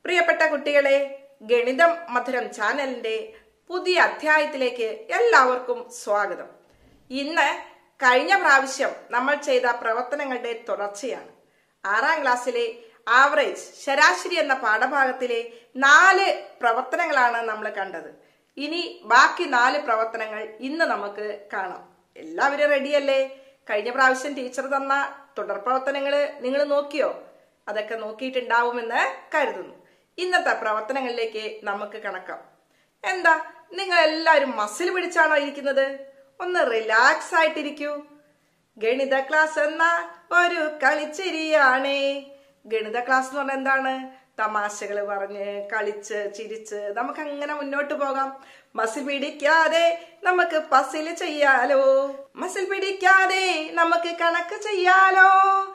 പ്രിയപ്പെട്ട കുട്ടികളെ ഗണിതം മധുരം ചാനലിന്റെ പുതിയ അധ്യായത്തിലേക്ക് എല്ലാവർക്കും സ്വാഗതം ഇന്ന് കഴിഞ്ഞ പ്രാവശ്യം നമ്മൾ ചെയ്ത പ്രവർത്തനങ്ങളുടെ തുടർച്ചയാണ് ആറാം ക്ലാസ്സിലെ ആവറേജ് ശരാശരി എന്ന പാഠഭാഗത്തിലെ നാല് പ്രവർത്തനങ്ങളാണ് നമ്മൾ കണ്ടത് ഇനി ബാക്കി നാല് പ്രവർത്തനങ്ങൾ ഇന്ന് നമുക്ക് കാണാം എല്ലാവരും റെഡിയല്ലേ കഴിഞ്ഞ പ്രാവശ്യം ടീച്ചർ തന്ന തുടർ പ്രവർത്തനങ്ങൾ നിങ്ങൾ നോക്കിയോ അതൊക്കെ നോക്കിയിട്ടുണ്ടാവുമെന്ന് കരുതുന്നു ഇന്നത്തെ പ്രവർത്തനങ്ങളിലേക്ക് നമുക്ക് കണക്കാം എന്താ നിങ്ങൾ എല്ലാവരും മസിൽ പിടിച്ചാണോ ഇരിക്കുന്നത് ഒന്ന് റിലാക്സ് ആയിട്ടിരിക്കൂ ഗണിത ക്ലാസ് എന്ന ഒരു കളിച്ചിരിയാണേ ഗണിത ക്ലാസ് എന്ന് പറഞ്ഞാൽ എന്താണ് തമാശകൾ പറഞ്ഞ് കളിച്ച് ചിരിച്ച് നമുക്ക് അങ്ങനെ മുന്നോട്ട് പോകാം മസിൽ പിടിക്കാതെ നമുക്ക് പസിൽ ചെയ്യാലോ മസിൽ പിടിക്കാതെ നമുക്ക് കണക്ക് ചെയ്യാലോ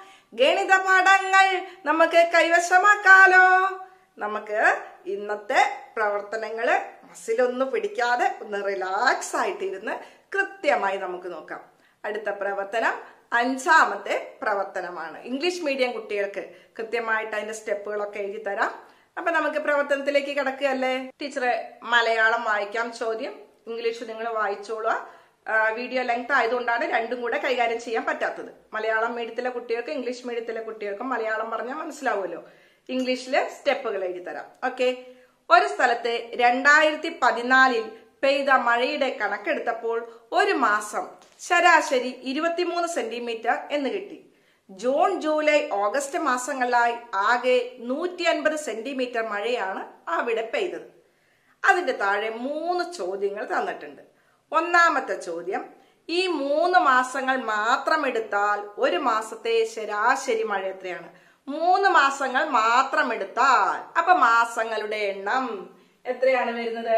ഗണിത പാഠങ്ങൾ നമുക്ക് കൈവശമാക്കാലോ നമുക്ക് ഇന്നത്തെ പ്രവർത്തനങ്ങള് മസിലൊന്നും പിടിക്കാതെ ഒന്ന് റിലാക്സ് ആയിട്ടിരുന്ന് കൃത്യമായി നമുക്ക് നോക്കാം അടുത്ത പ്രവർത്തനം അഞ്ചാമത്തെ പ്രവർത്തനമാണ് ഇംഗ്ലീഷ് മീഡിയം കുട്ടികൾക്ക് കൃത്യമായിട്ട് അതിന്റെ സ്റ്റെപ്പുകളൊക്കെ എഴുതി തരാം അപ്പൊ നമുക്ക് പ്രവർത്തനത്തിലേക്ക് കിടക്കുകയല്ലേ ടീച്ചറെ മലയാളം വായിക്കാം ചോദ്യം ഇംഗ്ലീഷ് നിങ്ങൾ വായിച്ചോളുക ആ, വീഡിയോ ലെങ്ത് ആയതുകൊണ്ടാണ് രണ്ടും കൂടെ കൈകാര്യം ചെയ്യാൻ പറ്റാത്തത് മലയാളം മീഡിയത്തിലെ കുട്ടികൾക്ക് ഇംഗ്ലീഷ് മീഡിയത്തിലെ കുട്ടികൾക്കും മലയാളം പറഞ്ഞാൽ മനസ്സിലാവുമല്ലോ ഇംഗ്ലീഷിലെ സ്റ്റെപ്പുകൾ എഴുതി തരാം ഓക്കെ ഒരു സ്ഥലത്ത് രണ്ടായിരത്തി പതിനാലിൽ പെയ്ത മഴയുടെ കണക്കെടുത്തപ്പോൾ ഒരു മാസം ശരാശരി ഇരുപത്തിമൂന്ന് സെന്റിമീറ്റർ എന്ന് കിട്ടി ജൂൺ ജൂലൈ ഓഗസ്റ്റ് മാസങ്ങളിലായി ആകെ നൂറ്റി അൻപത് സെന്റിമീറ്റർ മഴയാണ് അവിടെ പെയ്തത് അതിന്റെ താഴെ മൂന്ന് ചോദ്യങ്ങൾ തന്നിട്ടുണ്ട് ഒന്നാമത്തെ ചോദ്യം ഈ മൂന്ന് മാസങ്ങൾ മാത്രം എടുത്താൽ ഒരു മാസത്തെ ശരാശരി മഴ എത്രയാണ് മൂന്ന് മാസങ്ങൾ മാത്രം എടുത്താൽ അപ്പൊ മാസങ്ങളുടെ എണ്ണം എത്രയാണ് വരുന്നത്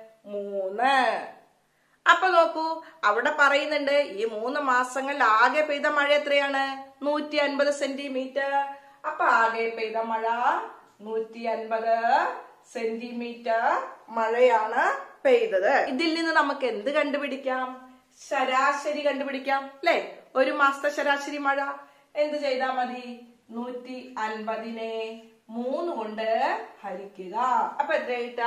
മൂന്ന് അപ്പൊ നോക്കൂ അവിടെ പറയുന്നുണ്ട് ഈ മൂന്ന് മാസങ്ങളിൽ ആകെ പെയ്ത മഴ എത്രയാണ് നൂറ്റി അൻപത് സെന്റിമീറ്റർ അപ്പൊ ആകെ പെയ്ത മഴ നൂറ്റി അൻപത് സെന്റിമീറ്റർ മഴയാണ് പെയ്തത് ഇതിൽ നിന്ന് നമുക്ക് എന്ത് കണ്ടുപിടിക്കാം ശരാശരി കണ്ടുപിടിക്കാം അല്ലെ ഒരു മാസത്തെ ശരാശരി മഴ എന്ത് ചെയ്താൽ മതി നൂറ്റി അൻപതിനെ മൂന്ന് കൊണ്ട് ഹരിക്കുക അപ്പൊ എത്ര കിട്ടാ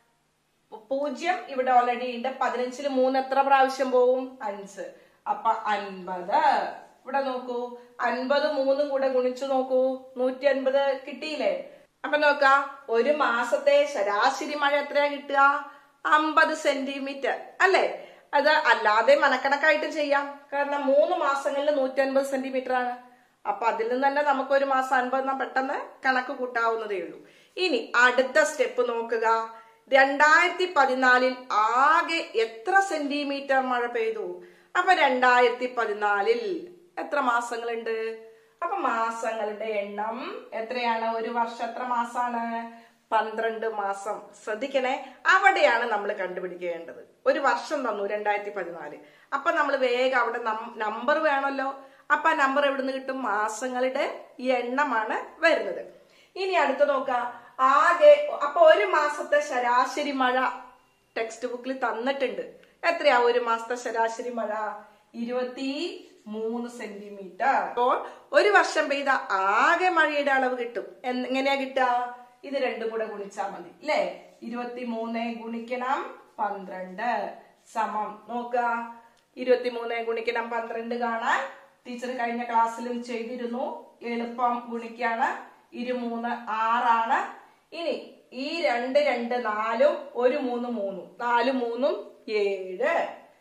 പൂജ്യം ഇവിടെ ഓൾറെഡി ഉണ്ട് പതിനഞ്ചില് മൂന്ന് എത്ര പ്രാവശ്യം പോവും അഞ്ച് അപ്പൊ അൻപത് ഇവിടെ നോക്കൂ അൻപത് മൂന്നും കൂടെ ഗുണിച്ചു നോക്കൂ നൂറ്റി അൻപത് കിട്ടിയില്ലേ അപ്പൊ നോക്ക ഒരു മാസത്തെ ശരാശരി മഴ എത്രയാ കിട്ടുക അമ്പത് സെന്റിമീറ്റർ അല്ലേ അത് അല്ലാതെ മനക്കണക്കായിട്ട് ചെയ്യാം കാരണം മൂന്ന് മാസങ്ങളിൽ നൂറ്റി അൻപത് സെന്റിമീറ്റർ ആണ് അപ്പൊ അതിൽ നിന്ന് തന്നെ നമുക്ക് ഒരു മാസം അൻപത് പെട്ടെന്ന് കണക്ക് കൂട്ടാവുന്നതേ ഉള്ളൂ ഇനി അടുത്ത സ്റ്റെപ്പ് നോക്കുക രണ്ടായിരത്തി പതിനാലിൽ ആകെ എത്ര സെന്റിമീറ്റർ മഴ പെയ്തു അപ്പൊ രണ്ടായിരത്തി പതിനാലിൽ എത്ര മാസങ്ങളുണ്ട് അപ്പൊ മാസങ്ങളുടെ എണ്ണം എത്രയാണ് ഒരു വർഷം എത്ര മാസാണ് പന്ത്രണ്ട് മാസം ശ്രദ്ധിക്കണേ അവിടെയാണ് നമ്മൾ കണ്ടുപിടിക്കേണ്ടത് ഒരു വർഷം തന്നു രണ്ടായിരത്തി പതിനാല് അപ്പൊ നമ്മൾ വേഗം അവിടെ നമ്പർ വേണമല്ലോ അപ്പൊ ആ നമ്പർ എവിടുന്ന് കിട്ടും മാസങ്ങളുടെ എണ്ണമാണ് വരുന്നത് ഇനി അടുത്ത നോക്കാം ആകെ അപ്പൊ ഒരു മാസത്തെ ശരാശരി മഴ ടെക്സ്റ്റ് ബുക്കിൽ തന്നിട്ടുണ്ട് എത്രയാ ഒരു മാസത്തെ ശരാശരി മഴ ഇരുപത്തി മൂന്ന് സെന്റിമീറ്റർ അപ്പോൾ ഒരു വർഷം പെയ്ത ആകെ മഴയുടെ അളവ് കിട്ടും എന്ന് എങ്ങനെയാ കിട്ടുക ഇത് രണ്ടും കൂടെ ഗുണിച്ചാൽ മതി അല്ലേ ഇരുപത്തി മൂന്ന് ഗുണിക്കണം പന്ത്രണ്ട് സമം നോക്കുക ഇരുപത്തി മൂന്ന് ഗുണിക്കണം പന്ത്രണ്ട് കാണാൻ ടീച്ചർ കഴിഞ്ഞ ക്ലാസ്സിലും ചെയ്തിരുന്നു എളുപ്പം ഗുണിക്കാണ് ഇരുമൂന്ന് ആറാണ് ഇനി ഈ രണ്ട് രണ്ട് നാലും ഒരു മൂന്ന് മൂന്നും നാല് മൂന്നും ഏഴ്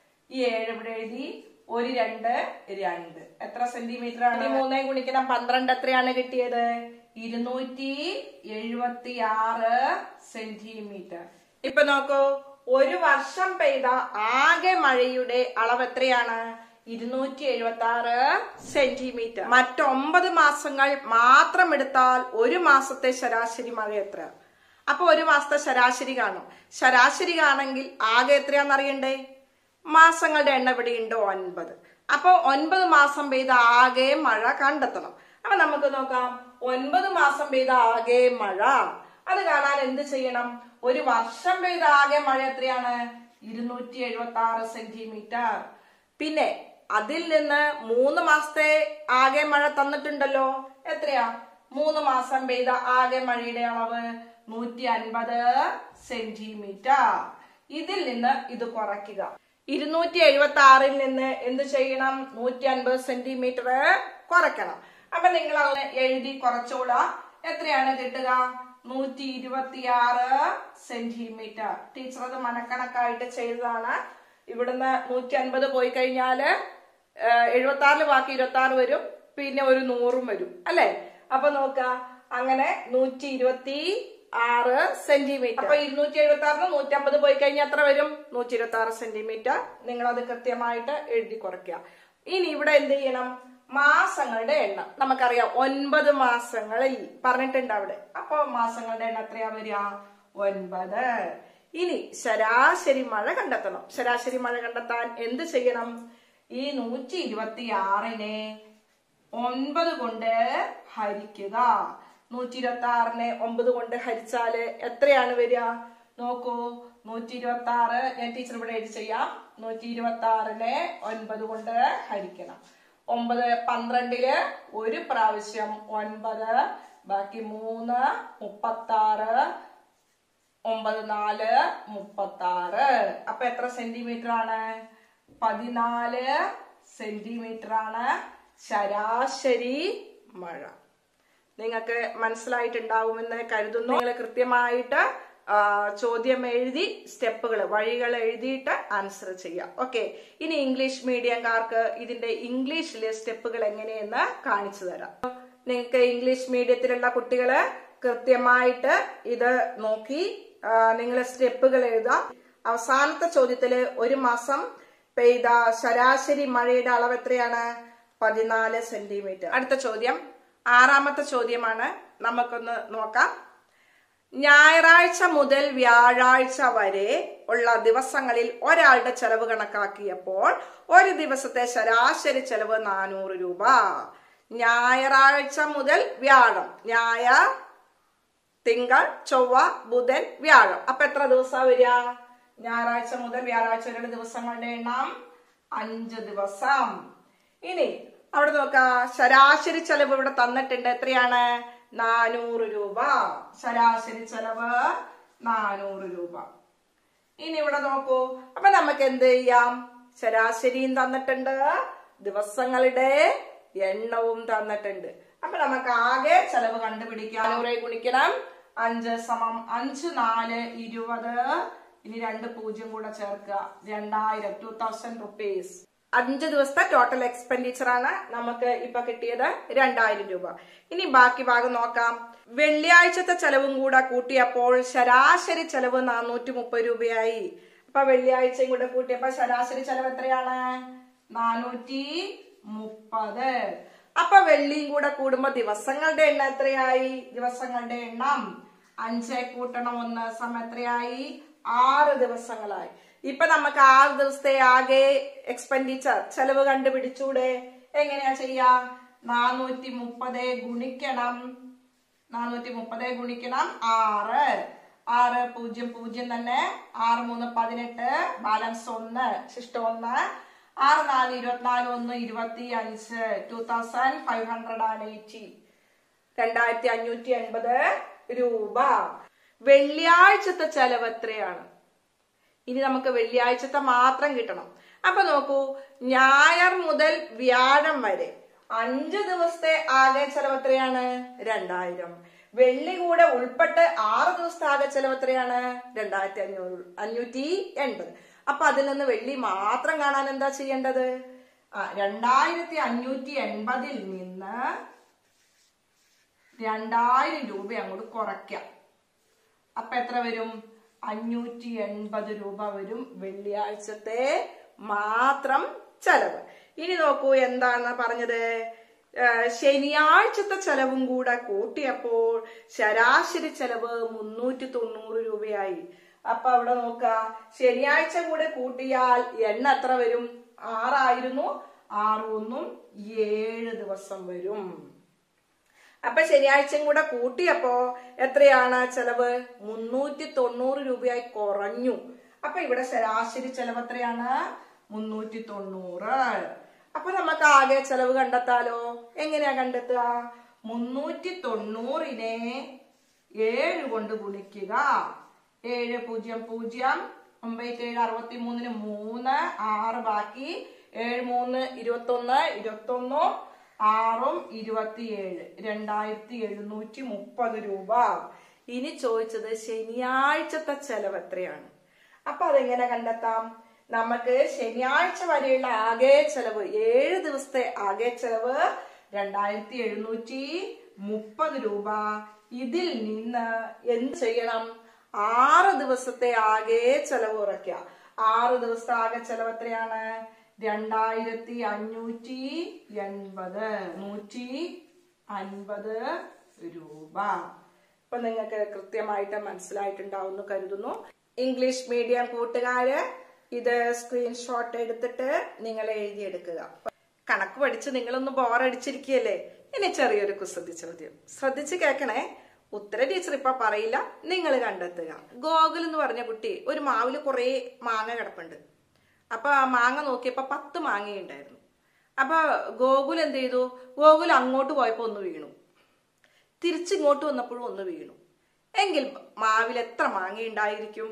ഈ ഏഴ് ഇവിടെ എഴുതി ഒരു രണ്ട് രണ്ട് എത്ര സെന്റിമീറ്റർ ആണ് മൂന്നേ ഗുണിക്കണം പന്ത്രണ്ട് എത്രയാണ് കിട്ടിയത് ഇരുന്നൂറ്റി എഴുപത്തി ആറ് സെന്റിമീറ്റർ ഇപ്പൊ നോക്കൂ ഒരു വർഷം പെയ്ത ആകെ മഴയുടെ അളവ് എത്രയാണ് ഇരുന്നൂറ്റി എഴുപത്തി ആറ് സെന്റിമീറ്റർ മറ്റൊമ്പത് മാസങ്ങൾ മാത്രം എടുത്താൽ ഒരു മാസത്തെ ശരാശരി മഴ എത്ര അപ്പൊ ഒരു മാസത്തെ ശരാശരി കാണും ശരാശരി ആണെങ്കിൽ ആകെ എത്രയാണെന്ന് അറിയണ്ടേ മാസങ്ങളുടെ എണ്ണം ഇവിടെ ഉണ്ട് ഒൻപത് അപ്പൊ ഒൻപത് മാസം പെയ്ത ആകെ മഴ കണ്ടെത്തണം അപ്പൊ നമുക്ക് നോക്കാം ഒൻപത് മാസം പെയ്ത ആകെ മഴ അത് കാണാൻ എന്ത് ചെയ്യണം ഒരു വർഷം പെയ്ത ആകെ മഴ എത്രയാണ് ഇരുന്നൂറ്റി എഴുപത്തി ആറ് സെന്റിമീറ്റർ പിന്നെ അതിൽ നിന്ന് മൂന്ന് മാസത്തെ ആകെ മഴ തന്നിട്ടുണ്ടല്ലോ എത്രയാ മൂന്ന് മാസം പെയ്ത ആകെ മഴയുടെ അളവ് നൂറ്റി അൻപത് സെന്റിമീറ്റർ ഇതിൽ നിന്ന് ഇത് കുറയ്ക്കുക ഇരുന്നൂറ്റി എഴുപത്തി ആറിൽ നിന്ന് എന്ത് ചെയ്യണം നൂറ്റി അൻപത് സെന്റിമീറ്റർ കുറയ്ക്കണം അപ്പൊ നിങ്ങൾ അങ്ങനെ എഴുതി കുറച്ചോളാം എത്രയാണ് കിട്ടുക നൂറ്റി ഇരുപത്തിയാറ് സെന്റിമീറ്റർ ടീച്ചർ അത് മനക്കണക്കായിട്ട് ചെയ്തതാണ് ഇവിടുന്ന് നൂറ്റി അൻപത് പോയി കഴിഞ്ഞാല് എഴുപത്തി ആറില് ബാക്കി ഇരുപത്തി ആറ് വരും പിന്നെ ഒരു നൂറും വരും അല്ലെ അപ്പൊ നോക്ക അങ്ങനെ നൂറ്റി ഇരുപത്തി ആറ് സെന്റിമീറ്റർ അപ്പൊ ഇരുന്നൂറ്റി എഴുപത്തി ആറിന് നൂറ്റി അമ്പത് പോയി കഴിഞ്ഞാൽ എത്ര വരും നൂറ്റി ഇരുപത്തി ആറ് സെന്റിമീറ്റർ നിങ്ങൾ അത് കൃത്യമായിട്ട് എഴുതി കുറയ്ക്കുക ഇനി ഇവിടെ എന്ത് ചെയ്യണം മാസങ്ങളുടെ എണ്ണം നമുക്കറിയാം ഒൻപത് മാസങ്ങളിൽ പറഞ്ഞിട്ടുണ്ട് അവിടെ അപ്പൊ മാസങ്ങളുടെ എണ്ണം എത്രയാ വരിക ഒൻപത് ഇനി ശരാശരി മഴ കണ്ടെത്തണം ശരാശരി മഴ കണ്ടെത്താൻ എന്ത് ചെയ്യണം ഈ നൂറ്റി ഇരുപത്തി ആറിനെ ഒൻപത് കൊണ്ട് ഹരിക്കുക നൂറ്റി ഇരുപത്തി ആറിനെ ഒമ്പത് കൊണ്ട് ഹരിച്ചാല് എത്രയാണ് വരിക നോക്കൂ നൂറ്റി ഇരുപത്തി ആറ് ഞാൻ ടീച്ചർ ഇവിടെ എഴുതി ചെയ്യാം നൂറ്റി ഇരുപത്തി ആറിനെ ഒൻപത് കൊണ്ട് ഹരിക്കണം ഒമ്പത് പന്ത്രണ്ടില് ഒരു പ്രാവശ്യം ഒൻപത് ബാക്കി മൂന്ന് മുപ്പത്തി ആറ് ഒമ്പത് നാല് മുപ്പത്തി ആറ് അപ്പൊ എത്ര സെന്റിമീറ്റർ ആണ് പതിനാല് സെന്റിമീറ്റർ ആണ് ശരാശരി മഴ നിങ്ങൾക്ക് മനസ്സിലായിട്ടുണ്ടാവുമെന്ന് കരുതുന്നു നിങ്ങൾ കൃത്യമായിട്ട് ആ, ചോദ്യം എഴുതി സ്റ്റെപ്പുകൾ വഴികൾ എഴുതിയിട്ട് ആൻസർ ചെയ്യാം ഓക്കെ ഇനി ഇംഗ്ലീഷ് മീഡിയംകാർക്ക് ഇതിന്റെ ഇംഗ്ലീഷിലെ സ്റ്റെപ്പുകൾ എങ്ങനെയെന്ന് കാണിച്ചു തരാം നിങ്ങൾക്ക് ഇംഗ്ലീഷ് മീഡിയത്തിലുള്ള കുട്ടികള് കൃത്യമായിട്ട് ഇത് നോക്കി നിങ്ങൾ സ്റ്റെപ്പുകൾ എഴുതാം അവസാനത്തെ ചോദ്യത്തില് ഒരു മാസം പെയ്ത ശരാശരി മഴയുടെ അളവ് എത്രയാണ് പതിനാല് സെന്റിമീറ്റർ അടുത്ത ചോദ്യം ആറാമത്തെ ചോദ്യമാണ് നമുക്കൊന്ന് നോക്കാം ഞായറാഴ്ച മുതൽ വ്യാഴാഴ്ച വരെ ഉള്ള ദിവസങ്ങളിൽ ഒരാളുടെ ചെലവ് കണക്കാക്കിയപ്പോൾ ഒരു ദിവസത്തെ ശരാശരി ചെലവ് നാനൂറ് രൂപ ഞായറാഴ്ച മുതൽ വ്യാഴം ഞായർ തിങ്കൾ ചൊവ്വ ബുധൻ വ്യാഴം അപ്പൊ എത്ര ദിവസം വരിക ഞായറാഴ്ച മുതൽ വ്യാഴാഴ്ച വരെയുള്ള ദിവസങ്ങളുടെ എണ്ണം അഞ്ച് ദിവസം ഇനി അവിടെ നോക്ക ശരാശരി ചെലവ് ഇവിടെ തന്നിട്ടുണ്ട് എത്രയാണ് നാനൂറ് രൂപ ശരാശരി ചെലവ് നാനൂറ് രൂപ ഇനി ഇവിടെ നോക്കൂ അപ്പൊ നമുക്ക് എന്ത് ചെയ്യാം ശരാശരിയും തന്നിട്ടുണ്ട് ദിവസങ്ങളുടെ എണ്ണവും തന്നിട്ടുണ്ട് അപ്പൊ നമുക്ക് ആകെ ചെലവ് കണ്ടുപിടിക്കാം നൂറെ ഗുണിക്കണം അഞ്ച് സമം അഞ്ച് നാല് ഇരുപത് ഇനി രണ്ട് പൂജ്യം കൂടെ ചേർക്കുക രണ്ടായിരം ടു തൗസൻഡ് റുപ്പീസ് അഞ്ച് ദിവസത്തെ ടോട്ടൽ എക്സ്പെൻഡിച്ചർ ആണ് നമുക്ക് ഇപ്പൊ കിട്ടിയത് രണ്ടായിരം രൂപ ഇനി ബാക്കി ഭാഗം നോക്കാം വെള്ളിയാഴ്ചത്തെ ചെലവും കൂടെ കൂട്ടിയപ്പോൾ ശരാശരി ചെലവ് നാനൂറ്റി മുപ്പത് രൂപയായി അപ്പൊ വെള്ളിയാഴ്ചയും കൂടെ കൂട്ടിയപ്പോ ശരാശരി ചെലവ് എത്രയാണ് നാനൂറ്റി മുപ്പത് അപ്പൊ വെള്ളിയും കൂടെ കൂടുമ്പോ ദിവസങ്ങളുടെ എണ്ണം എത്രയായി ദിവസങ്ങളുടെ എണ്ണം അഞ്ച് കൂട്ടണം ഒന്ന് സമയം എത്രയായി ആറ് ദിവസങ്ങളായി ഇപ്പൊ നമുക്ക് ആറ് ദിവസത്തെ ആകെ എക്സ്പെൻഡിച്ചർ ചെലവ് കണ്ടുപിടിച്ചൂടെ എങ്ങനെയാ ചെയ്യാ നാനൂറ്റി മുപ്പത് ഗുണിക്കണം നാനൂറ്റി മുപ്പത് ഗുണിക്കണം ആറ് ആറ് പൂജ്യം പൂജ്യം തന്നെ ആറ് മൂന്ന് പതിനെട്ട് ബാലൻസ് ഒന്ന് ശിഷ്ടം ഒന്ന് ആറ് നാല് ഇരുപത്തിനാല് ഒന്ന് ഇരുപത്തി അഞ്ച് two thousand five hundred and eighty രണ്ടായിരത്തി അഞ്ഞൂറ്റി എൺപത് രൂപ വെള്ളിയാഴ്ചത്തെ ചെലവ് എത്രയാണ് ഇനി നമുക്ക് വെള്ളിയാഴ്ചത്തെ മാത്രം കിട്ടണം അപ്പൊ നോക്കൂ ഞായർ മുതൽ വ്യാഴം വരെ അഞ്ച് ദിവസത്തെ ആകെ ചെലവ് എത്രയാണ് രണ്ടായിരം വെള്ളി കൂടെ ഉൾപ്പെട്ട് ആറ് ദിവസത്തെ ആകെ ചെലവ് എത്രയാണ് രണ്ടായിരത്തി അഞ്ഞൂറ് അഞ്ഞൂറ്റി എൺപത് അപ്പൊ അതിൽ നിന്ന് വെള്ളി മാത്രം കാണാൻ എന്താ ചെയ്യേണ്ടത് ആ രണ്ടായിരത്തി അഞ്ഞൂറ്റി എൺപതിൽ നിന്ന് രണ്ടായിരം രൂപ അങ്ങോട്ട് കുറയ്ക്കാം അപ്പൊ എത്ര വരും അഞ്ഞൂറ്റി എൺപത് രൂപ വരും വെള്ളിയാഴ്ചത്തെ മാത്രം ചെലവ് ഇനി നോക്കൂ എന്താണ് പറഞ്ഞത് ഏഹ് ശനിയാഴ്ചത്തെ ചെലവും കൂടെ കൂട്ടിയപ്പോൾ ശരാശരി ചെലവ് മുന്നൂറ്റി തൊണ്ണൂറ് രൂപയായി അപ്പൊ അവിടെ നോക്ക ശനിയാഴ്ച കൂടെ കൂട്ടിയാൽ എണ്ണ എത്ര വരും ആറായിരുന്നു ആറ് ഒന്നും ഏഴ് ദിവസം വരും അപ്പൊ ശനിയാഴ്ചയും കൂടെ കൂട്ടിയപ്പോ എത്രയാണ് ചെലവ് മുന്നൂറ്റി തൊണ്ണൂറ് രൂപയായി കുറഞ്ഞു അപ്പൊ ഇവിടെ ശരാശരി ചെലവ് എത്രയാണ് മുന്നൂറ്റി തൊണ്ണൂറ് അപ്പൊ നമുക്ക് ആകെ ചെലവ് കണ്ടെത്താലോ എങ്ങനെയാ കണ്ടെത്തുക മുന്നൂറ്റി തൊണ്ണൂറിനെ ഏഴ് കൊണ്ട് ഗുണിക്കുക ഏഴ് പൂജ്യം പൂജ്യം ഒമ്പത് ഏഴ് അറുപത്തി മൂന്നിന് മൂന്ന് ആറ് ബാക്കി ഏഴ് മൂന്ന് ഇരുപത്തി ഒന്ന് ഇരുപത്തി ഒന്നും ആറും ഇരുപത്തിയേഴ് രണ്ടായിരത്തി എഴുന്നൂറ്റി മുപ്പത് രൂപ ഇനി ചോദിച്ചത് ശനിയാഴ്ചത്തെ ചെലവ് എത്രയാണ് അപ്പൊ അതെങ്ങനെ കണ്ടെത്താം നമുക്ക് ശനിയാഴ്ച വരെയുള്ള ആകെ ചെലവ് ഏഴ് ദിവസത്തെ ആകെ ചെലവ് രണ്ടായിരത്തി എഴുന്നൂറ്റി മുപ്പത് രൂപ ഇതിൽ നിന്ന് എന്ത് ചെയ്യണം ആറ് ദിവസത്തെ ആകെ ചെലവ് കുറയ്ക്കുക ആറ് ദിവസത്തെ ആകെ ചെലവ് എത്രയാണ് രണ്ടായിരത്തി അഞ്ഞൂറ്റി എൺപത് നൂറ്റി അൻപത് രൂപ ഇപ്പൊ നിങ്ങൾക്ക് കൃത്യമായിട്ട് മനസ്സിലായിട്ടുണ്ടാവുമെന്ന് കരുതുന്നു ഇംഗ്ലീഷ് മീഡിയം കൂട്ടുകാര് ഇത് സ്ക്രീൻഷോട്ട് എടുത്തിട്ട് നിങ്ങൾ എഴുതിയെടുക്കുക കണക്ക് പഠിച്ച് നിങ്ങളൊന്ന് ബോറടിച്ചിരിക്കുകയല്ലേ ഇനി ചെറിയൊരു കുസൃതി ചോദ്യം ശ്രദ്ധിച്ച് കേൾക്കണേ ഉത്തര ടീച്ചർ ഇപ്പൊ പറയില്ല നിങ്ങൾ കണ്ടെത്തുക ഗോകുൽ എന്ന് പറഞ്ഞ കുട്ടി ഒരു മാവില് കുറെ മാങ്ങ കിടപ്പുണ്ട് അപ്പൊ ആ മാങ്ങ നോക്കിയപ്പോ പത്ത് മാങ്ങയുണ്ടായിരുന്നു അപ്പൊ ഗോകുൽ എന്ത് ചെയ്തു ഗോകുൽ അങ്ങോട്ട് പോയപ്പോ ഒന്ന് വീണു തിരിച്ചിങ്ങോട്ട് വന്നപ്പോഴും ഒന്ന് വീണു എങ്കിൽ മാവിൽ എത്ര മാങ്ങയുണ്ടായിരിക്കും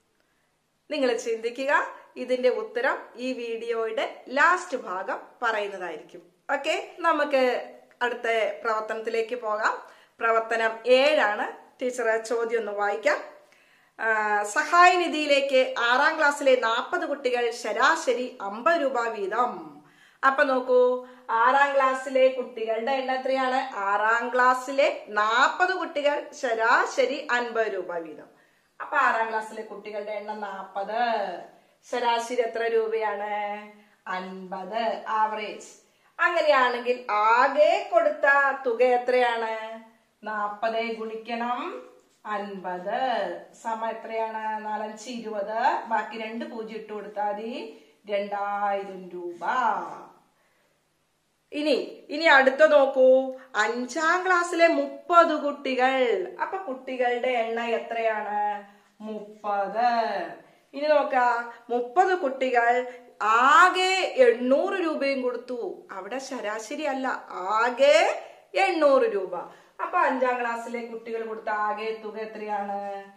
നിങ്ങൾ ചിന്തിക്കുക ഇതിന്റെ ഉത്തരം ഈ വീഡിയോയുടെ ലാസ്റ്റ് ഭാഗം പറയുന്നതായിരിക്കും ഓക്കെ നമുക്ക് അടുത്ത പ്രവർത്തനത്തിലേക്ക് പോകാം പ്രവർത്തനം ഏഴാണ് ടീച്ചർ ചോദ്യം ഒന്ന് വായിക്കാം ആ, സഹായ നിധിയിലേക്ക് ആറാം ക്ലാസ്സിലെ നാൽപ്പത് കുട്ടികൾ ശരാശരി അമ്പത് രൂപ വീതം അപ്പൊ നോക്കൂ ആറാം ക്ലാസ്സിലെ കുട്ടികളുടെ എണ്ണം എത്രയാണ് ആറാം ക്ലാസ്സിലെ നാൽപ്പത് കുട്ടികൾ ശരാശരി അൻപത് രൂപ വീതം അപ്പൊ ആറാം ക്ലാസ്സിലെ കുട്ടികളുടെ എണ്ണം നാൽപ്പത് ശരാശരി എത്ര രൂപയാണ് അൻപത് ആവറേജ് അങ്ങനെയാണെങ്കിൽ ആകെ കൊടുത്ത തുക എത്രയാണ് നാൽപ്പത് ഗുണിക്കണം അൻപത് സമ എത്രയാണ് നാലഞ്ച് ഇരുപത് ബാക്കി രണ്ട് പൂജ്യം ഇട്ട് കൊടുത്താൽ മതി രണ്ടായിരം രൂപ ഇനി ഇനി അടുത്ത നോക്കൂ അഞ്ചാം ക്ലാസ്സിലെ മുപ്പത് കുട്ടികൾ അപ്പൊ കുട്ടികളുടെ എണ്ണം എത്രയാണ് മുപ്പത് ഇനി നോക്ക മുപ്പത് കുട്ടികൾ ആകെ എണ്ണൂറ് രൂപയും കൊടുത്തു അവിടെ ശരാശരി അല്ല ആകെ എണ്ണൂറ് രൂപ അപ്പൊ അഞ്ചാം ക്ലാസ്സിലെ കുട്ടികൾ കൊടുത്ത ആകെ തുക എത്രയാണ്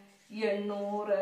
എണ്ണൂറ്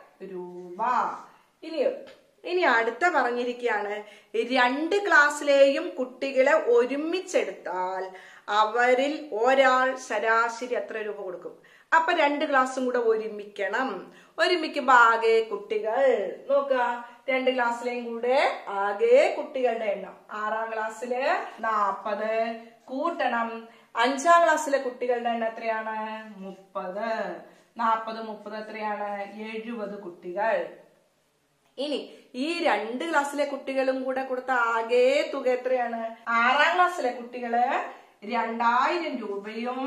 രൂപ ഇനി ഇനി അടുത്ത പറഞ്ഞിരിക്കുകയാണ് രണ്ട് ക്ലാസ്സിലെയും കുട്ടികളെ ഒരുമിച്ചെടുത്താൽ അവരിൽ ഒരാൾ ശരാശരി എത്ര രൂപ കൊടുക്കും അപ്പൊ രണ്ട് ക്ലാസ്സും കൂടെ ഒരുമിക്കണം ഒരുമിക്കുമ്പോ ആകെ കുട്ടികൾ നോക്കുക രണ്ട് ക്ലാസ്സിലെയും കൂടെ ആകെ കുട്ടികളുടെ എണ്ണം ആറാം ക്ലാസ്സില് നാപ്പത് കൂട്ടണം അഞ്ചാം ക്ലാസ്സിലെ കുട്ടികളുടെ എണ്ണം എത്രയാണ് മുപ്പത് നാപ്പത് മുപ്പത് എത്രയാണ് എഴുപത് കുട്ടികൾ ഇനി ഈ രണ്ട് ക്ലാസ്സിലെ കുട്ടികളും കൂടെ കൊടുത്ത ആകെ തുക എത്രയാണ് ആറാം ക്ലാസ്സിലെ കുട്ടികള് രണ്ടായിരം രൂപയും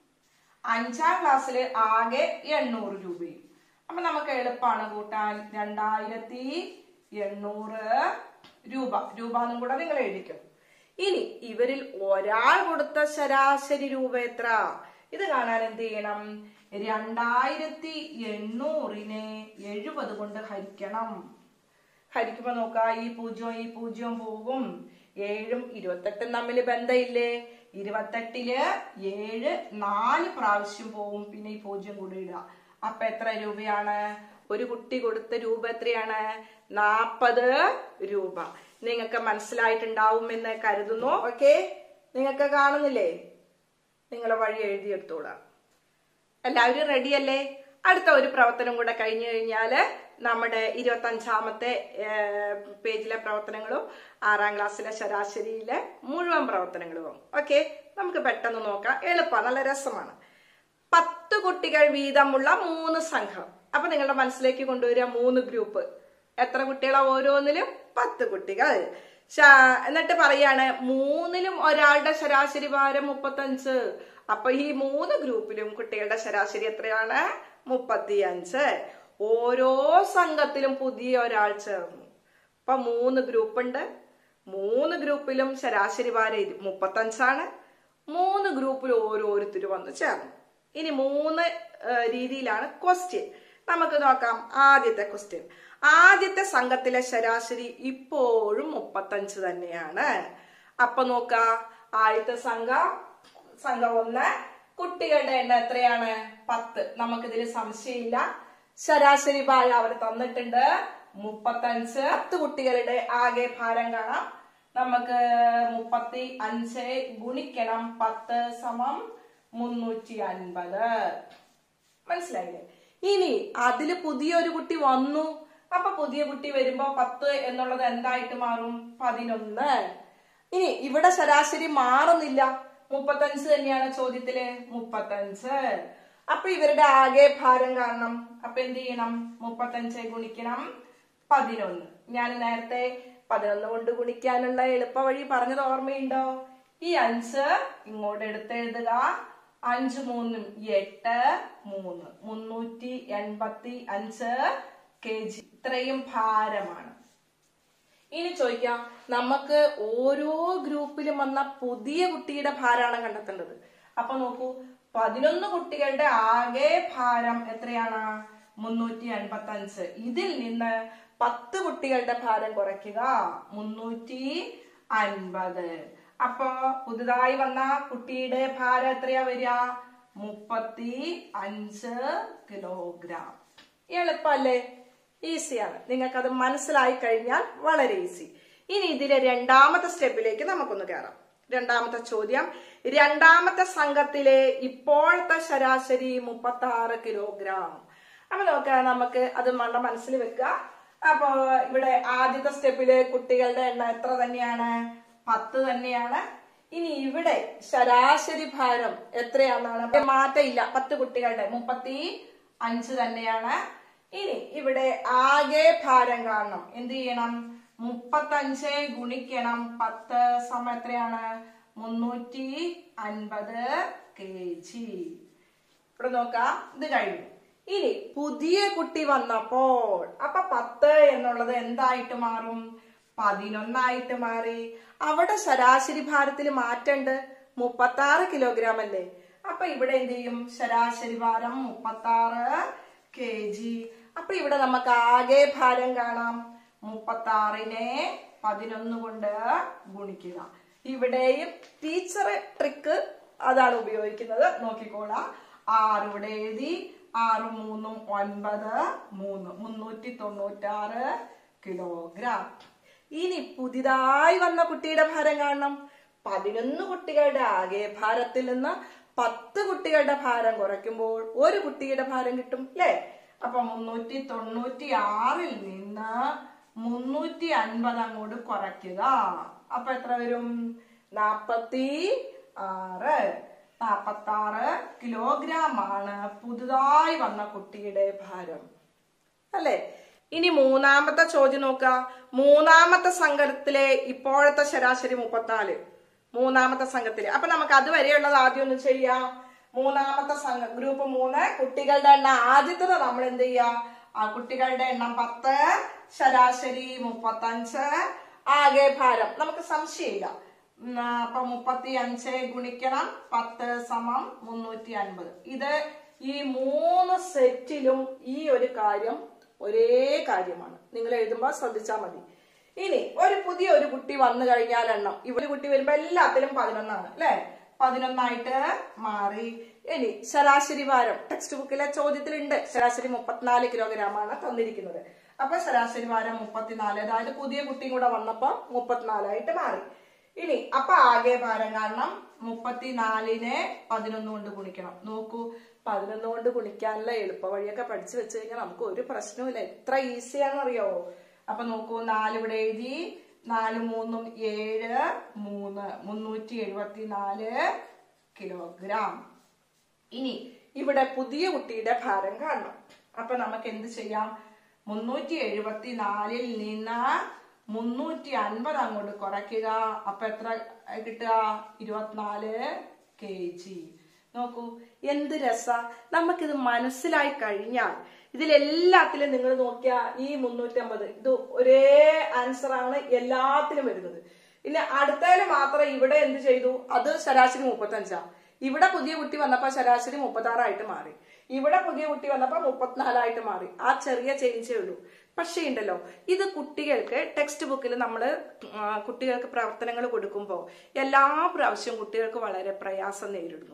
അഞ്ചാം ക്ലാസ്സില് ആകെ എണ്ണൂറ് രൂപയും അപ്പൊ നമുക്ക് എളുപ്പമാണ് കൂട്ടാൻ രണ്ടായിരത്തി എണ്ണൂറ് രൂപ രൂപ എന്നും കൂടെ നിങ്ങൾ എഴുതിക്കും ഇനി ഇവരിൽ ഒരാൾ കൊടുത്ത ശരാശരി രൂപ എത്ര ഇത് കാണാൻ എന്ത് ചെയ്യണം രണ്ടായിരത്തി എണ്ണൂറിനെ എഴുപത് കൊണ്ട് ഹരിക്കണം ഹരിക്കുമ്പോ നോക്ക ഈ പൂജ്യവും ഈ പൂജ്യവും പോകും ഏഴും ഇരുപത്തെട്ടും തമ്മിൽ ബന്ധമില്ലേ ഇരുപത്തെട്ടില് ഏഴ് നാല് പ്രാവശ്യം പോവും പിന്നെ ഈ പൂജ്യം കൂടി ഇടുക അപ്പൊ എത്ര രൂപയാണ് ഒരു കുട്ടി കൊടുത്ത രൂപ എത്രയാണ് നാപ്പത് രൂപ നിങ്ങൾക്ക് മനസ്സിലായിട്ടുണ്ടാവും എന്ന് കരുതുന്നു ഓക്കെ നിങ്ങൾക്ക് കാണുന്നില്ലേ നിങ്ങളെ വഴി എഴുതിയെടുത്തോളാം എല്ലാവരും റെഡിയല്ലേ അടുത്ത ഒരു പ്രവർത്തനം കൂടെ കഴിഞ്ഞു കഴിഞ്ഞാല് നമ്മുടെ ഇരുപത്തി അഞ്ചാമത്തെ പേജിലെ പ്രവർത്തനങ്ങളും ആറാം ക്ലാസ്സിലെ ശരാശരിയിലെ മുഴുവൻ പ്രവർത്തനങ്ങളും ഓക്കെ നമുക്ക് പെട്ടെന്ന് നോക്കാം എളുപ്പമാണ് നല്ല രസമാണ് പത്ത് കുട്ടികൾ വീതമുള്ള മൂന്ന് സംഘം അപ്പൊ നിങ്ങളുടെ മനസ്സിലേക്ക് കൊണ്ടുവരിക മൂന്ന് ഗ്രൂപ്പ് എത്ര കുട്ടികളാ ഓരോന്നിലും പത്ത് കുട്ടികൾ ശ- എന്നിട്ട് പറയാണ് മൂന്നിലും ഒരാളുടെ ശരാശരി ഭാരം മുപ്പത്തഞ്ച് അപ്പൊ ഈ മൂന്ന് ഗ്രൂപ്പിലും കുട്ടികളുടെ ശരാശരി എത്രയാണ് മുപ്പത്തിയഞ്ച് ഓരോ സംഘത്തിലും പുതിയ ഒരാൾ ചേർന്നു അപ്പൊ മൂന്ന് ഗ്രൂപ്പ് ഉണ്ട് മൂന്ന് ഗ്രൂപ്പിലും ശരാശരി ഭാരം ഇരു- മുപ്പത്തഞ്ചാണ് മൂന്ന് ഗ്രൂപ്പിൽ ഓരോരുത്തർ വന്ന് ചേർന്നു ഇനി മൂന്ന് ആ, രീതിയിലാണ് ക്വസ്റ്റ്യൻ നമുക്ക് നോക്കാം ആദ്യത്തെ ക്വസ്റ്റ്യൻ ആദ്യത്തെ സംഘത്തിലെ ശരാശരി ഇപ്പോഴും മുപ്പത്തഞ്ച് തന്നെയാണ് അപ്പൊ നോക്ക ആദ്യത്തെ സംഘം സംഘം ഒന്ന് കുട്ടികളുടെ എണ്ണം എത്രയാണ് പത്ത് നമുക്കിതിൽ സംശയമില്ല ശരാശരി ഭാരം അവർ തന്നിട്ടുണ്ട് മുപ്പത്തഞ്ച് പത്ത് കുട്ടികളുടെ ആകെ ഭാരം കാണാം നമുക്ക് മുപ്പത്തി അഞ്ച് ഗുണിക്കണം പത്ത് സമം മുന്നൂറ്റി അൻപത് മനസ്സിലായില്ലേ ഇനി അതില് പുതിയൊരു കുട്ടി വന്നു അപ്പൊ പുതിയ കുട്ടി വരുമ്പോ പത്ത് എന്നുള്ളത് എന്തായിട്ട് മാറും പതിനൊന്ന് ഇനി ഇവിടെ ശരാശരി മാറുന്നില്ല മുപ്പത്തഞ്ച് തന്നെയാണ് ചോദ്യത്തില് മുപ്പത്തഞ്ച് അപ്പൊ ഇവരുടെ ആകെ ഭാരം കാണണം അപ്പൊ എന്ത് ചെയ്യണം മുപ്പത്തഞ്ച് ഗുണിക്കണം പതിനൊന്ന് ഞാൻ നേരത്തെ പതിനൊന്ന് കൊണ്ട് ഗുണിക്കാനുള്ള എളുപ്പ വഴി പറഞ്ഞത് ഓർമ്മയുണ്ടോ ഈ അഞ്ച് ഇങ്ങോട്ട് എടുത്തെഴുതുക അഞ്ച് മൂന്നും എട്ട് മൂന്ന് മുന്നൂറ്റി എൺപത്തി അഞ്ച് കെ ജി ഇത്രയും ഭാരമാണ് ഇനി ചോദിക്കാം നമുക്ക് ഓരോ ഗ്രൂപ്പിലും വന്ന പുതിയ കുട്ടിയുടെ ഭാരമാണ് കണ്ടെത്തേണ്ടത് അപ്പൊ നോക്കൂ പതിനൊന്ന് കുട്ടികളുടെ ആകെ ഭാരം എത്രയാണ് മുന്നൂറ്റി അൻപത്തി അഞ്ച് ഇതിൽ നിന്ന് പത്ത് കുട്ടികളുടെ ഭാരം കുറയ്ക്കുക മുന്നൂറ്റി അൻപത് അപ്പൊ പുതുതായി വന്ന കുട്ടിയുടെ ഭാരം എത്രയാ വരിക മുപ്പത്തി അഞ്ച് കിലോഗ്രാം എളുപ്പല്ലേ ഈസിയാണ് നിങ്ങൾക്കത് മനസ്സിലായി കഴിഞ്ഞാൽ വളരെ ഈസി ഇനി ഇതിലെ രണ്ടാമത്തെ സ്റ്റെപ്പിലേക്ക് നമുക്കൊന്ന് കയറാം രണ്ടാമത്തെ ചോദ്യം രണ്ടാമത്തെ സംഘത്തിലെ ഇപ്പോഴത്തെ ശരാശരി മുപ്പത്തി ആറ് കിലോഗ്രാം അപ്പൊ നോക്കാം നമുക്ക് അത് മണ്ട മനസ്സിൽ വെക്കുക അപ്പോ ഇവിടെ ആദ്യത്തെ സ്റ്റെപ്പില് കുട്ടികളുടെ എണ്ണം എത്ര തന്നെയാണ് പത്ത് തന്നെയാണ് ഇനി ഇവിടെ ശരാശരി ഭാരം എത്രയാണെന്നാണ് മാറ്റമില്ല പത്ത് കുട്ടികളുടെ മുപ്പത്തി അഞ്ച് തന്നെയാണ് ഇനി ഇവിടെ ആകെ ഭാരം കാണണം എന്ത് ചെയ്യണം മുപ്പത്തഞ്ച് ഗുണിക്കണം പത്ത് സമയം എത്രയാണ് മുന്നൂറ്റി അൻപത് കെ ജി ഇവിടെ നോക്കാം ഇത് കഴിഞ്ഞു ഇനി പുതിയ കുട്ടി വന്നപ്പോൾ അപ്പൊ പത്ത് എന്നുള്ളത് എന്തായിട്ട് മാറും പതിനൊന്നായിട്ട് മാറി അവിടെ ശരാശരി ഭാരത്തിൽ മാറ്റണ്ട് മുപ്പത്തി ആറ് കിലോഗ്രാം അല്ലേ അപ്പൊ ഇവിടെ എന്ത് ചെയ്യും ശരാശരി ഭാരം മുപ്പത്തി ആറ് കെ ജി അപ്പൊ ഇവിടെ നമുക്ക് ആകെ ഭാരം കാണാം മുപ്പത്തി ആറിനെ പതിനൊന്ന് കൊണ്ട് ഗുണിക്കുക ഇവിടെയും ടീച്ചർ ട്രിക്ക് അതാണ് ഉപയോഗിക്കുന്നത് നോക്കിക്കോളാം ആറ് ഇവിടെ എഴുതി ആറ് മൂന്നും ഒൻപത് മൂന്ന് മുന്നൂറ്റി തൊണ്ണൂറ്റാറ് കിലോഗ്രാം ഇനി പുതിയതായി വന്ന കുട്ടിയുടെ ഭാരം കാണണം പതിനൊന്ന് കുട്ടികളുടെ ആകെ ഭാരത്തിൽ നിന്ന് പത്ത് കുട്ടികളുടെ ഭാരം കുറയ്ക്കുമ്പോൾ ഒരു കുട്ടിയുടെ ഭാരം കിട്ടും അല്ലേ അപ്പൊ മുന്നൂറ്റി തൊണ്ണൂറ്റി ആറിൽ നിന്ന് മുന്നൂറ്റി അൻപത് അങ്ങോട്ട് കുറയ്ക്കുക അപ്പൊ എത്ര വരും നാപ്പത്തി ആറ് നാപ്പത്തി ആറ് കിലോഗ്രാം ആണ് പുതുതായി വന്ന കുട്ടിയുടെ ഭാരം അല്ലേ ഇനി മൂന്നാമത്തെ ചോദ്യം നോക്കുക മൂന്നാമത്തെ സംഘത്തിലെ ഇപ്പോഴത്തെ ശരാശരി മുപ്പത്തിനാല് മൂന്നാമത്തെ സംഘത്തില് അപ്പൊ നമുക്ക് അതുവരെയുള്ളത് ആദ്യം ഒന്ന് ചെയ്യാം മൂന്നാമത്തെ സംഘം ഗ്രൂപ്പ് മൂന്ന് കുട്ടികളുടെ എണ്ണം ആദ്യത്തത് നമ്മൾ എന്ത് ചെയ്യാ ആ കുട്ടികളുടെ എണ്ണം പത്ത് ശരാശരി മുപ്പത്തഞ്ച് ആകെ ഭാരം നമുക്ക് സംശയമില്ല ഉം, ആ, അപ്പൊ മുപ്പത്തി അഞ്ച് ഗുണിക്കണം പത്ത് സമം മുന്നൂറ്റി അൻപത് ഇത് ഈ മൂന്ന് സെറ്റിലും ഈ ഒരു കാര്യം ഒരേ കാര്യമാണ് നിങ്ങൾ എഴുതുമ്പോൾ ശ്രദ്ധിച്ചാൽ മതി ഇനി ഒരു പുതിയ ഒരു കുട്ടി വന്നു കഴിഞ്ഞാൽ എണ്ണം ഇവിടെ കുട്ടി വരുമ്പോ എല്ലാത്തിലും പതിനൊന്നാണ് അല്ലെ പതിനൊന്നായിട്ട് മാറി ഇനി ശരാശരി ഭാരം ടെക്സ്റ്റ് ബുക്കിലെ ചോദ്യത്തിലുണ്ട് ശരാശരി മുപ്പത്തിനാല് കിലോഗ്രാം ആണ് തന്നിരിക്കുന്നത് അപ്പൊ ശരാശരി ഭാരം മുപ്പത്തിനാല് അതായത് പുതിയ കുട്ടിയും കൂടെ വന്നപ്പോ മുപ്പത്തിനാലായിട്ട് മാറി ഇനി അപ്പൊ ആകെ ഭാരം കാരണം മുപ്പത്തിനാലിനെ പതിനൊന്ന് കൊണ്ട് ഗുണിക്കണം നോക്കൂ പതിനൊന്ന് കൊണ്ട് ഗുണിക്കാനുള്ള എളുപ്പ വഴിയൊക്കെ പഠിച്ചു വെച്ച് കഴിഞ്ഞാൽ നമുക്ക് ഒരു പ്രശ്നവുമില്ല എത്ര ഈസിയാണെന്നറിയാവോ അപ്പൊ നോക്കൂ നാല് ഇവിടെ എഴുതി നാല് മൂന്നും ഏഴ് മൂന്ന് മുന്നൂറ്റി എഴുപത്തി നാല് കിലോഗ്രാം ഇനി ഇവിടെ പുതിയ കുട്ടിയുടെ ഭാരം കാണണം അപ്പൊ നമുക്ക് എന്ത് ചെയ്യാം മുന്നൂറ്റി എഴുപത്തി നാലിൽ നിന്ന് മുന്നൂറ്റി അൻപത് അങ്ങോട്ട് കുറയ്ക്കുക അപ്പൊ എത്ര കിട്ടുക ഇരുപത്തിനാല് കെ ജി നോക്കൂ എന്ത് രസ നമുക്കിത് മനസ്സിലായി കഴിഞ്ഞാൽ ഇതിലെല്ലാത്തിലും നിങ്ങൾ നോക്കിയ ഈ മുന്നൂറ്റമ്പത് ഇത് ഒരേ ആൻസർ ആണ് എല്ലാത്തിലും വരുന്നത് പിന്നെ അടുത്തതിൽ മാത്രം ഇവിടെ എന്ത് ചെയ്തു അത് ശരാശരി മുപ്പത്തഞ്ചാ ഇവിടെ പുതിയ കുട്ടി വന്നപ്പോ ശരാശരി മുപ്പത്തി ആറായിട്ട് മാറി ഇവിടെ പുതിയ കുട്ടി വന്നപ്പോ മുപ്പത്തിനാലായിട്ട് മാറി ആ ചെറിയ ചേഞ്ചേ ഉള്ളൂ പക്ഷേ ഉണ്ടല്ലോ ഇത് കുട്ടികൾക്ക് ടെക്സ്റ്റ് ബുക്കിൽ നമ്മൾ കുട്ടികൾക്ക് പ്രവർത്തനങ്ങൾ കൊടുക്കുമ്പോൾ എല്ലാ പ്രാവശ്യവും കുട്ടികൾക്ക് വളരെ പ്രയാസം നേരിടുന്നു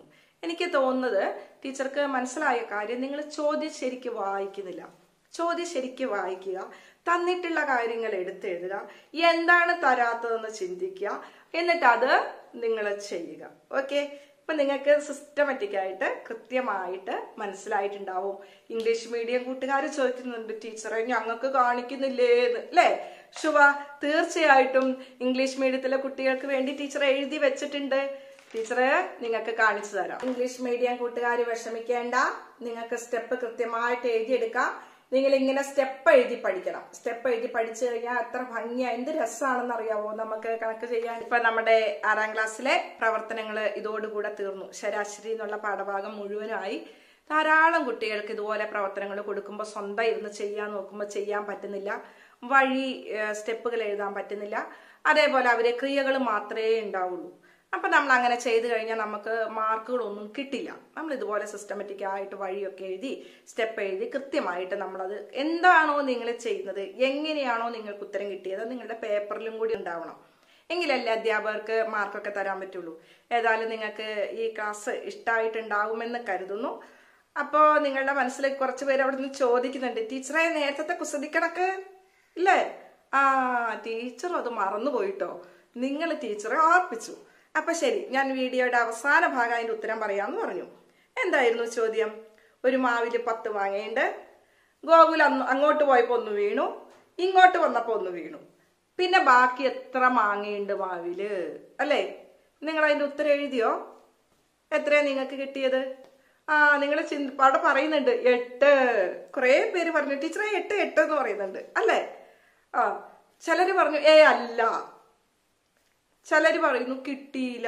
എനിക്ക് തോന്നുന്നത് ടീച്ചർക്ക് മനസ്സിലായ കാര്യം നിങ്ങൾ ചോദ്യം ശരിക്ക് വായിക്കുന്നില്ല ചോദ്യം ശരിക്ക് വായിക്കുക തന്നിട്ടുള്ള കാര്യങ്ങൾ എടുത്തെഴുതുക എന്താണ് തരാത്തതെന്ന് ചിന്തിക്കുക എന്നിട്ട് അത് നിങ്ങൾ ചെയ്യുക ഓക്കെ ഇപ്പൊ നിങ്ങൾക്ക് സിസ്റ്റമാറ്റിക് ആയിട്ട് കൃത്യമായിട്ട് മനസ്സിലായിട്ടുണ്ടാവും ഇംഗ്ലീഷ് മീഡിയം കൂട്ടുകാർ ചോദിക്കുന്നുണ്ട് ടീച്ചറെ ഞങ്ങൾക്ക് കാണിക്കുന്നില്ലേന്ന് അല്ലേ ശുഭ തീർച്ചയായിട്ടും ഇംഗ്ലീഷ് മീഡിയത്തിലെ കുട്ടികൾക്ക് വേണ്ടി ടീച്ചർ എഴുതി വെച്ചിട്ടുണ്ട് ടീച്ചറെ നിങ്ങൾക്ക് കാണിച്ചു തരാം ഇംഗ്ലീഷ് മീഡിയം കൂട്ടുകാർ വിഷമിക്കേണ്ട നിങ്ങൾക്ക് സ്റ്റെപ്പ് കൃത്യമായിട്ട് എഴുതിയെടുക്കാം നിങ്ങൾ ഇങ്ങനെ സ്റ്റെപ്പ് എഴുതി പഠിക്കണം സ്റ്റെപ്പ് എഴുതി പഠിച്ചു കഴിഞ്ഞാൽ എത്ര ഭംഗിയാ എന്ത് രസമാണെന്ന് അറിയാവോ നമുക്ക് കണക്ക് ചെയ്യാൻ ഇപ്പൊ നമ്മുടെ ആറാം ക്ലാസ്സിലെ പ്രവർത്തനങ്ങൾ ഇതോടുകൂടെ തീർന്നു ശരാശരി എന്നുള്ള പാഠഭാഗം മുഴുവനായി ധാരാളം കുട്ടികൾക്ക് ഇതുപോലെ പ്രവർത്തനങ്ങൾ കൊടുക്കുമ്പോൾ സ്വന്തം ഇരുന്ന് ചെയ്യാൻ നോക്കുമ്പോൾ ചെയ്യാൻ പറ്റുന്നില്ല വഴി സ്റ്റെപ്പുകൾ എഴുതാൻ പറ്റുന്നില്ല അതേപോലെ അവരെ ക്രിയകൾ മാത്രമേ ഉണ്ടാവുള്ളൂ അപ്പൊ നമ്മൾ അങ്ങനെ ചെയ്തു കഴിഞ്ഞാൽ നമുക്ക് മാർക്കുകളൊന്നും കിട്ടില്ല നമ്മൾ ഇതുപോലെ സിസ്റ്റമാറ്റിക് ആയിട്ട് വഴിയൊക്കെ എഴുതി സ്റ്റെപ്പ് എഴുതി കൃത്യമായിട്ട് നമ്മളത് എന്താണോ നിങ്ങൾ ചെയ്യുന്നത് എങ്ങനെയാണോ നിങ്ങൾക്ക് ഉത്തരം കിട്ടിയത് അത് നിങ്ങളുടെ പേപ്പറിലും കൂടി ഉണ്ടാവണം എങ്കിലല്ലേ അധ്യാപകർക്ക് മാർക്കൊക്കെ തരാൻ പറ്റുള്ളൂ ഏതായാലും നിങ്ങൾക്ക് ഈ ക്ലാസ് ഇഷ്ടമായിട്ടുണ്ടാകുമെന്ന് കരുതുന്നു അപ്പോൾ നിങ്ങളുടെ മനസ്സിൽ കുറച്ച് പേര് അവിടെ നിന്ന് ചോദിക്കുന്നുണ്ട് ടീച്ചറെ നേരത്തെ കുസൃതി കണക്ക് ഇല്ലേ ആ ടീച്ചർ അത് മറന്നുപോയിട്ടോ നിങ്ങൾ ടീച്ചറെ ഓർപ്പിച്ചു അപ്പൊ ശരി ഞാൻ വീഡിയോയുടെ അവസാന ഭാഗം അതിന്റെ ഉത്തരം പറയാമെന്ന് പറഞ്ഞു എന്തായിരുന്നു ചോദ്യം ഒരു മാവില് പത്ത് മാങ്ങയുണ്ട് ഗോകുൽ അന്ന് അങ്ങോട്ട് പോയപ്പോ ഒന്ന് വീണു ഇങ്ങോട്ട് വന്നപ്പോ ഒന്ന് വീണു പിന്നെ ബാക്കി എത്ര മാങ്ങയുണ്ട് മാവില് അല്ലേ നിങ്ങൾ അതിന്റെ ഉത്തരം എഴുതിയോ എത്രയാ നിങ്ങൾക്ക് കിട്ടിയത് ആ നിങ്ങൾ ചിന്ത അവിടെ പറയുന്നുണ്ട് എട്ട് കുറെ പേര് പറഞ്ഞു ടീച്ചറെ എട്ട് എട്ട് എന്ന് പറയുന്നുണ്ട് അല്ലേ ആ ചിലര് പറഞ്ഞു ഏ അല്ല ചിലര് പറയുന്നു കിട്ടിയില്ല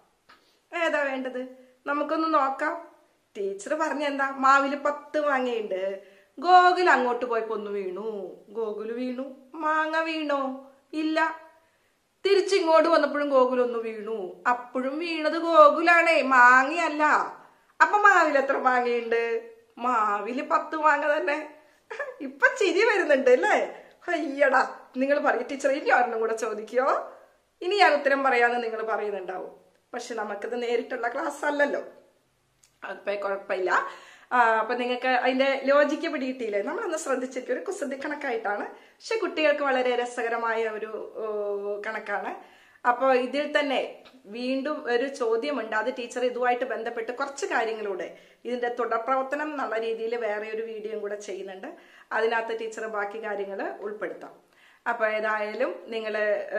ഏതാ വേണ്ടത് നമുക്കൊന്ന് നോക്കാം ടീച്ചർ പറഞ്ഞ എന്താ മാവില് പത്ത് മാങ്ങയുണ്ട് ഗോകുൽ അങ്ങോട്ട് പോയപ്പോ ഒന്ന് വീണു ഗോകുല് വീണു മാങ്ങ വീണോ ഇല്ല തിരിച്ചിങ്ങോട്ട് വന്നപ്പോഴും ഗോകുൽ ഒന്ന് വീണു അപ്പോഴും വീണത് ഗോകുലാണേ മാങ്ങയല്ല അപ്പൊ മാവിൽ എത്ര മാങ്ങയുണ്ട് മാവില് പത്ത് മാങ്ങ തന്നെ ഇപ്പൊ ചിരി വരുന്നുണ്ട് അല്ലേ അയ്യടാ നിങ്ങൾ പറയും ടീച്ചർ ഇനി ഒരെണ്ണം കൂടെ ചോദിക്കോ ഇനി ഞാൻ ഉത്തരം പറയാന്ന് നിങ്ങൾ പറയുന്നുണ്ടാവും പക്ഷെ നമുക്കിത് നേരിട്ടുള്ള ക്ലാസ് അല്ലല്ലോ അപ്പൊ കുഴപ്പമില്ല അപ്പൊ നിങ്ങൾക്ക് അതിന്റെ ലോജിക്ക് പിടിയിട്ടില്ലേ നമ്മളൊന്ന് ശ്രദ്ധിച്ചിരിക്കും ഒരു കുസൃതി കണക്കായിട്ടാണ് പക്ഷെ കുട്ടികൾക്ക് വളരെ രസകരമായ ഒരു കണക്കാണ് അപ്പോൾ ഇതിൽ തന്നെ വീണ്ടും ഒരു ചോദ്യമുണ്ട് അത് ടീച്ചർ ഇതുമായിട്ട് ബന്ധപ്പെട്ട് കുറച്ച് കാര്യങ്ങളൂടെ ഇതിന്റെ തുടർ പ്രവർത്തനം എന്നുള്ള രീതിയിൽ വേറെ ഒരു വീഡിയോയും കൂടെ ചെയ്യുന്നുണ്ട് അതിനകത്ത് ടീച്ചർ ബാക്കി കാര്യങ്ങൾ ഉൾപ്പെടുത്താം അപ്പൊ ഏതായാലും നിങ്ങൾ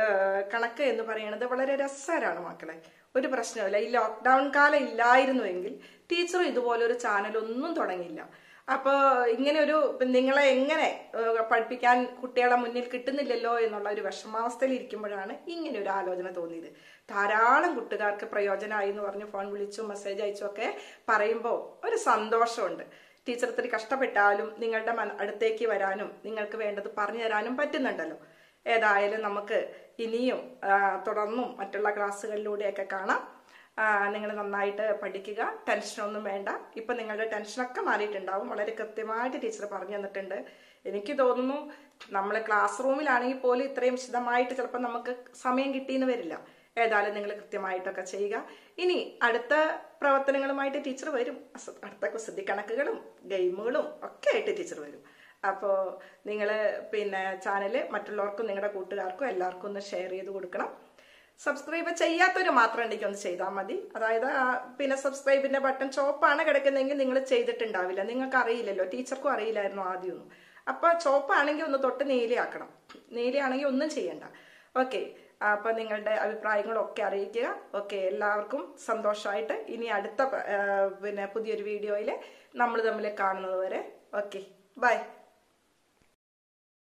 കണക്ക് എന്ന് പറയുന്നത് വളരെ രസകരമാണ് മക്കളെ ഒരു പ്രശ്നമില്ല ഈ ലോക്ക്ഡൗൺ കാലം ഇല്ലായിരുന്നുവെങ്കിൽ ടീച്ചറും ഇതുപോലെ ഒരു ചാനൽ ഒന്നും തുടങ്ങിയില്ല അപ്പോൾ ഇങ്ങനെ ഒരു നിങ്ങളെ എങ്ങനെ പഠിപ്പിക്കാൻ കുട്ടികളെ മുന്നിൽ കിട്ടുന്നില്ലല്ലോ എന്നുള്ള ഒരു വിഷമാവസ്ഥയിൽ ഇരിക്കുമ്പോഴാണ് ഇങ്ങനെ ഒരു ആലോചന തോന്നിയത് ധാരാളം കുട്ടുകാർക്ക് പ്രയോജനമായി എന്ന് പറഞ്ഞ് ഫോൺ വിളിച്ചും മെസ്സേജ് അയച്ചും ഒക്കെ പറയുമ്പോൾ ഒരു സന്തോഷമുണ്ട് ടീച്ചർ ഇത്തിരി കഷ്ടപ്പെട്ടാലും നിങ്ങളുടെ അടുത്തേക്ക് വരാനും നിങ്ങൾക്ക് വേണ്ടത് പറഞ്ഞു തരാനും പറ്റുന്നുണ്ടല്ലോ ഏതായാലും നമുക്ക് ഇനിയും തുടർന്നും മറ്റുള്ള ക്ലാസ്സുകളിലൂടെയൊക്കെ കാണാം നിങ്ങൾ നന്നായിട്ട് പഠിക്കുക ടെൻഷനൊന്നും വേണ്ട ഇപ്പം നിങ്ങളുടെ ടെൻഷനൊക്കെ മാറിയിട്ടുണ്ടാവും വളരെ കൃത്യമായിട്ട് ടീച്ചർ പറഞ്ഞു തന്നിട്ടുണ്ട് എനിക്ക് തോന്നുന്നു നമ്മൾ ക്ലാസ് റൂമിലാണെങ്കിൽ പോലും ഇത്രയും വിശദമായിട്ട് ചിലപ്പോൾ നമുക്ക് സമയം കിട്ടിയെന്ന് വരില്ല ഏതായാലും നിങ്ങൾ കൃത്യമായിട്ടൊക്കെ ചെയ്യുക ഇനി അടുത്ത പ്രവർത്തനങ്ങളുമായിട്ട് ടീച്ചർ വരും അടുത്ത കുസൃതി കണക്കുകളും ഗെയിമുകളും ഒക്കെ ആയിട്ട് ടീച്ചർ വരും അപ്പോൾ നിങ്ങൾ പിന്നെ ചാനൽ മറ്റുള്ളവർക്കും നിങ്ങളുടെ കൂട്ടുകാർക്കും എല്ലാവർക്കും ഒന്ന് ഷെയർ ചെയ്ത് കൊടുക്കണം സബ്സ്ക്രൈബ് ചെയ്യാത്തവര് മാത്രം ഉണ്ടെങ്കിൽ ഒന്ന് ചെയ്താൽ മതി അതായത് പിന്നെ സബ്സ്ക്രൈബിന്റെ ബട്ടൺ ചോപ്പാണ് കിടക്കുന്നതെങ്കിൽ നിങ്ങൾ ചെയ്തിട്ടുണ്ടാവില്ല നിങ്ങൾക്ക് അറിയില്ലല്ലോ ടീച്ചർക്കും അറിയില്ലായിരുന്നു ആദ്യമൊന്നും അപ്പൊ ചോപ്പാണെങ്കിൽ ഒന്ന് തൊട്ട് നീലയാക്കണം നീലയാണെങ്കിൽ ഒന്നും ചെയ്യണ്ട ഓക്കെ അപ്പൊ നിങ്ങളുടെ അഭിപ്രായങ്ങളൊക്കെ അറിയിക്കുക ഓക്കെ എല്ലാവർക്കും സന്തോഷമായിട്ട് ഇനി അടുത്ത പിന്നെ പുതിയൊരു വീഡിയോയിൽ നമ്മൾ തമ്മിൽ കാണുന്നത് വരെ ഓക്കെ ബൈ